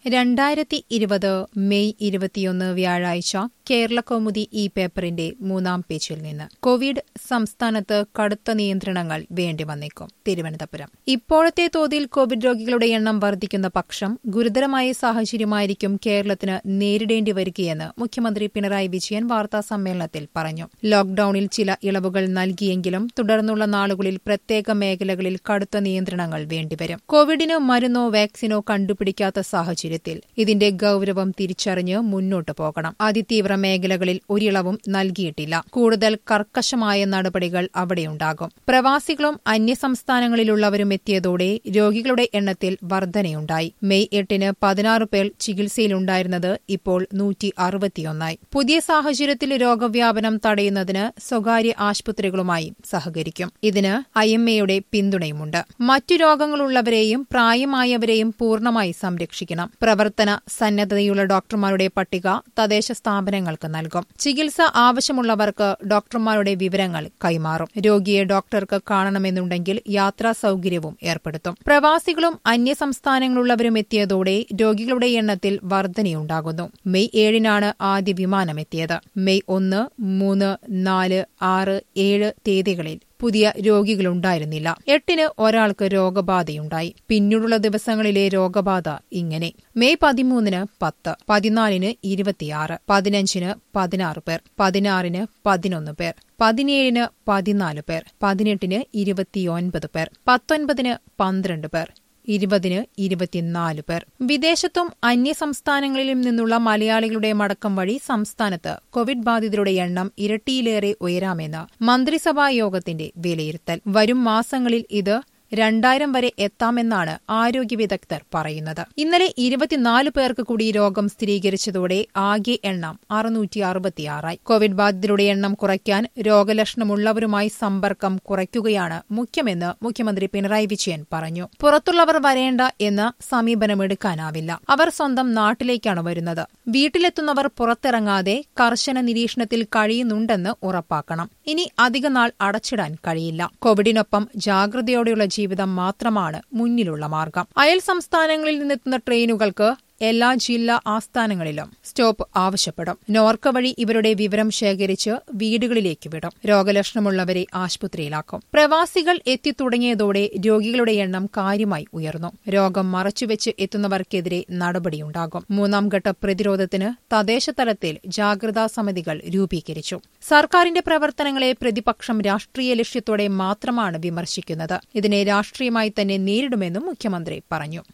രണ്ടായിരത്തി ഇരുപത് മെയ് ഇരുപത്തിയൊന്ന് വ്യാഴാഴ്ച കേരളകൗമുദി ഈ പേപ്പറിന്റെ മൂന്നാം പേജിൽ നിന്ന് കോവിഡ് സംസ്ഥാനത്ത് കടുത്ത നിയന്ത്രണങ്ങൾ വേണ്ടി വന്നേക്കും തിരുവനന്തപുരം ഇപ്പോഴത്തെ തോതിൽ കോവിഡ് രോഗികളുടെ എണ്ണം വർദ്ധിക്കുന്ന പക്ഷം ഗുരുതരമായ സാഹചര്യമായിരിക്കും കേരളത്തിന് നേരിടേണ്ടി വരികയെന്ന് മുഖ്യമന്ത്രി പിണറായി വിജയൻ വാർത്താ സമ്മേളനത്തിൽ പറഞ്ഞു ലോക്ഡൌണിൽ ചില ഇളവുകൾ നൽകിയെങ്കിലും തുടർന്നുള്ള നാളുകളിൽ പ്രത്യേക മേഖലകളിൽ കടുത്ത നിയന്ത്രണങ്ങൾ വേണ്ടിവരും കോവിഡിന് മരുന്നോ വാക്സിനോ കണ്ടുപിടിക്കാത്ത സാഹചര്യത്തിൽ ഇതിന്റെ ഗൌരവം തിരിച്ചറിഞ്ഞ് മുന്നോട്ടു പോകണം അതിതീവ്ര മേഖലകളിൽ ഒരിളവും നൽകിയിട്ടില്ല കൂടുതൽ കർക്കശമായ നടപടികൾ അവിടെയുണ്ടാകും പ്രവാസികളും അന്യസംസ്ഥാനങ്ങളിലുള്ളവരും എത്തിയതോടെ രോഗികളുടെ എണ്ണത്തിൽ വർധനയുണ്ടായി മെയ് എട്ടിന് പതിനാറ് പേർ ചികിത്സയിലുണ്ടായിരുന്നത് ഇപ്പോൾ നൂറ്റി അറുപത്തിയൊന്നായി പുതിയ സാഹചര്യത്തിൽ രോഗവ്യാപനം തടയുന്നതിന് സ്വകാര്യ ആശുപത്രികളുമായി സഹകരിക്കും ഇതിന് ഐ എം എയുടെ പിന്തുണയുമുണ്ട് മറ്റു രോഗങ്ങളുള്ളവരെയും പ്രായമായവരെയും പൂർണ്ണമായി സംരക്ഷിക്കണം പ്രവർത്തന സന്നദ്ധതയുള്ള ഡോക്ടർമാരുടെ പട്ടിക തദ്ദേശ സ്ഥാപനങ്ങൾക്ക് നൽകും ചികിത്സ ആവശ്യമുള്ളവർക്ക് ഡോക്ടർമാരുടെ വിവരങ്ങൾ കൈമാറും രോഗിയെ ഡോക്ടർക്ക് കാണണമെന്നുണ്ടെങ്കിൽ യാത്രാ സൌകര്യവും ഏർപ്പെടുത്തും പ്രവാസികളും അന്യസംസ്ഥാനങ്ങളുള്ളവരും എത്തിയതോടെ രോഗികളുടെ എണ്ണത്തിൽ വർധനയുണ്ടാകുന്നു മെയ് ഏഴിനാണ് ആദ്യ വിമാനമെത്തിയത് മെയ് ഒന്ന് മൂന്ന് നാല് ആറ് ഏഴ് തീയതികളിൽ പുതിയ രോഗികളുണ്ടായിരുന്നില്ല എട്ടിന് ഒരാൾക്ക് രോഗബാധയുണ്ടായി പിന്നീടുള്ള ദിവസങ്ങളിലെ രോഗബാധ ഇങ്ങനെ മെയ് പതിമൂന്നിന് പത്ത് പതിനാലിന് ഇരുപത്തിയാറ് പതിനഞ്ചിന് പതിനാറ് പേർ പതിനാറിന് പതിനൊന്ന് പേർ പതിനേഴിന് പതിനാല് പേർ പതിനെട്ടിന് ഇരുപത്തിയൊൻപത് പേർ പത്തൊൻപതിന് പന്ത്രണ്ട് പേർ ഇരുപതിന് ഇരുപത്തിനാല് പേർ വിദേശത്തും അന്യസംസ്ഥാനങ്ങളിലും നിന്നുള്ള മലയാളികളുടെ മടക്കം വഴി സംസ്ഥാനത്ത് കോവിഡ് ബാധിതരുടെ എണ്ണം ഇരട്ടിയിലേറെ ഉയരാമെന്ന് മന്ത്രിസഭാ യോഗത്തിന്റെ വിലയിരുത്തൽ വരും മാസങ്ങളിൽ ഇത് രണ്ടായിരം വരെ എത്താമെന്നാണ് ആരോഗ്യ വിദഗ്ധർ പറയുന്നത് ഇന്നലെ ഇരുപത്തിനാല് പേർക്ക് കൂടി രോഗം സ്ഥിരീകരിച്ചതോടെ ആകെ എണ്ണം അറുന്നൂറ്റി അറുപത്തിയാറായി കോവിഡ് ബാധിതരുടെ എണ്ണം കുറയ്ക്കാൻ രോഗലക്ഷണമുള്ളവരുമായി സമ്പർക്കം കുറയ്ക്കുകയാണ് മുഖ്യമെന്ന് മുഖ്യമന്ത്രി പിണറായി വിജയൻ പറഞ്ഞു പുറത്തുള്ളവർ വരേണ്ട എന്ന സമീപനമെടുക്കാനാവില്ല അവർ സ്വന്തം നാട്ടിലേക്കാണ് വരുന്നത് വീട്ടിലെത്തുന്നവർ പുറത്തിറങ്ങാതെ കർശന നിരീക്ഷണത്തിൽ കഴിയുന്നുണ്ടെന്ന് ഉറപ്പാക്കണം ഇനി അധികനാൾ അടച്ചിടാൻ കഴിയില്ല കോവിഡിനൊപ്പം ജാഗ്രതയോടെയുള്ള ജീവിതം മാത്രമാണ് മുന്നിലുള്ള മാർഗം അയൽ സംസ്ഥാനങ്ങളിൽ നിന്നെത്തുന്ന ട്രെയിനുകൾക്ക് എല്ലാ ജില്ലാ ആസ്ഥാനങ്ങളിലും സ്റ്റോപ്പ് ആവശ്യപ്പെടും നോർക്ക വഴി ഇവരുടെ വിവരം ശേഖരിച്ച് വീടുകളിലേക്ക് വിടും രോഗലക്ഷണമുള്ളവരെ ആശുപത്രിയിലാക്കും പ്രവാസികൾ എത്തിത്തുടങ്ങിയതോടെ രോഗികളുടെ എണ്ണം കാര്യമായി ഉയർന്നു രോഗം മറച്ചുവെച്ച് എത്തുന്നവർക്കെതിരെ നടപടിയുണ്ടാകും മൂന്നാം ഘട്ട പ്രതിരോധത്തിന് തദ്ദേശ തലത്തിൽ ജാഗ്രതാ സമിതികൾ രൂപീകരിച്ചു സർക്കാരിന്റെ പ്രവർത്തനങ്ങളെ പ്രതിപക്ഷം രാഷ്ട്രീയ ലക്ഷ്യത്തോടെ മാത്രമാണ് വിമർശിക്കുന്നത് ഇതിനെ രാഷ്ട്രീയമായി തന്നെ നേരിടുമെന്നും മുഖ്യമന്ത്രി പറഞ്ഞു